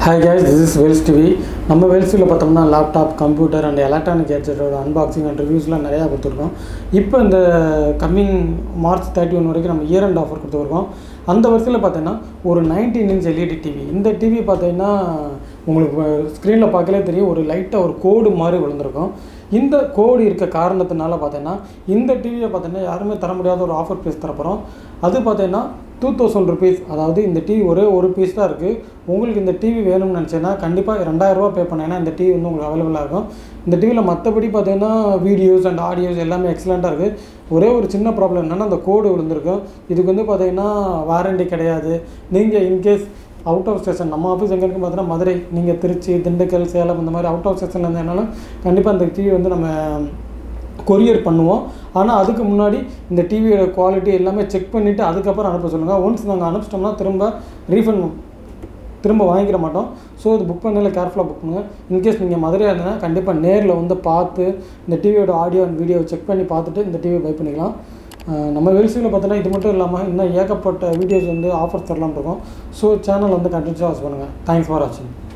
hi guys this is Wells TV நம்ம வெல்ஸில் பார்த்தோம்னா லேப்டாப் கம்ப்யூட்டர் அண்ட் எலக்ட்ரானிக் கேட்ஜெட்டோட அன்பாக்சிங் அண்ட் ரிவ்யூஸ்லாம் நிறையா கொடுத்துருக்கோம் இப்போ இந்த கம்மிங் மார்ச் தேர்ட்டி ஒன் வரைக்கும் நம்ம இயர் அண்ட் ஆஃபர் கொடுத்துருக்கோம் அந்த வருஷத்தில் பார்த்தீங்கன்னா ஒரு நைன்டீன் இன்ச் எல்இடி டிவி இந்த டிவி பார்த்தீங்கன்னா உங்களுக்கு ஸ்க்ரீனில் பார்க்கலே தெரியும் ஒரு லைட்டாக ஒரு கோடு மாதிரி விழுந்திருக்கும் இந்த கோடு இருக்க காரணத்தினால பார்த்தீங்கன்னா இந்த டிவியை பார்த்தீங்கன்னா யாருமே தர முடியாத ஒரு ஆஃபர் ப்ரைஸ் தரப்போகிறோம் அது பார்த்தீங்கன்னா டூ தௌசண்ட் ருபீஸ் அதாவது இந்த டிவி ஒரே ஒரு பீஸ் தான் இருக்குது உங்களுக்கு இந்த டிவி வேணும்னு நினச்சேன்னா கண்டிப்பாக ரெண்டாயிரரூபா பே பண்ணீங்கன்னா இந்த டிவி வந்து உங்களுக்கு அவைலபிளாக இருக்கும் இந்த டிவியில் மற்றபடி பார்த்தீங்கன்னா வீடியோஸ் அண்ட் ஆடியோஸ் எல்லாமே எக்ஸலண்ட்டாக இருக்குது ஒரே ஒரு சின்ன ப்ராப்ளம் என்னென்னா அந்த கோடு விழுந்திருக்கும் இதுக்கு வந்து பார்த்தீங்கன்னா வாரண்டி கிடையாது நீங்கள் இன்கேஸ் அவுட் ஆஃப் ஸ்டேஷன் நம்ம ஆஃபீஸ் எங்கே இருக்குன்னு பார்த்தீங்கன்னா மதுரை நீங்கள் திருச்சி திண்டுக்கல் சேலம் இந்த மாதிரி அவுட் ஆஃப் ஸ்டேஷனில் இருந்ததுனாலும் கண்டிப்பாக இந்த டிவி வந்து நம்ம கொரியர் பண்ணுவோம் ஆனால் அதுக்கு முன்னாடி இந்த டிவியோட குவாலிட்டி எல்லாமே செக் பண்ணிவிட்டு அதுக்கப்புறம் அனுப்ப சொல்லுங்கள் ஒன்ஸ் நாங்கள் அனுப்பிச்சிட்டோம்னா திரும்ப ரீஃபண்ட் திரும்ப வாங்கிக்கிற மாட்டோம் ஸோ இது புக் பண்ணல கேர்ஃபுல்லாக புக் பண்ணுங்கள் இன்கேஸ் நீங்கள் மதுரையாக இருந்தீங்கன்னா கண்டிப்பாக நேரில் வந்து பார்த்து இந்த டிவியோட ஆடியோ அண்ட் வீடியோ செக் பண்ணி பார்த்துட்டு இந்த டிவியை பை பண்ணிக்கலாம் அஹ் நம்ம வெல்சியில் பார்த்தோன்னா இது மட்டும் இல்லாமல் இன்னும் ஏகப்பட்ட வீடியோஸ் வந்து ஆஃபர்ஸ் தரலாம் இருக்கோம் ஸோ சேனல் வந்து கண்டினியூஸாக வாட்ச் பண்ணுங்கள் தேங்க்ஸ் ஃபார் வாட்சிங்